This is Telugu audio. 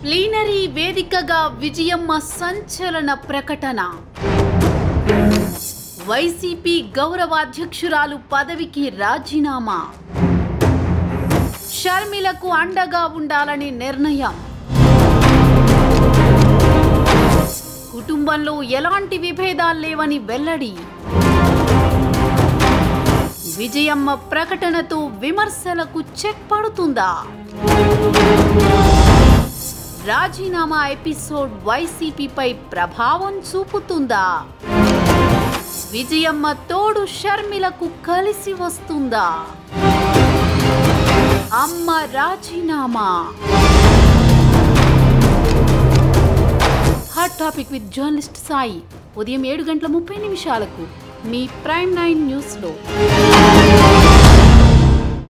ప్లీనరీ వేదికగా విజయమ్మ సంచలన ప్రకటన వైసీపీ గౌరవాధ్యక్షురాలు పదవికి రాజీనామా షర్మిలకు అండగా ఉండాలని నిర్ణయం కుటుంబంలో ఎలాంటి విభేదాలు లేవని వెల్లడి విజయమ్మ ప్రకటనతో విమర్శలకు చెక్ పడుతుందా రాజీనామా ఎపిసోడ్ వైసీపీపై ప్రభావం చూపుతుందా విజయమ్మ తోడు షర్మిలకు కలిసి వస్తుందా అమ్మ రాజీనామా hot topic with journalist Sai ఉదయం ఏడు గంటల ముప్పై నిమిషాలకు మీ ప్రైమ్ నైన్ న్యూస్లో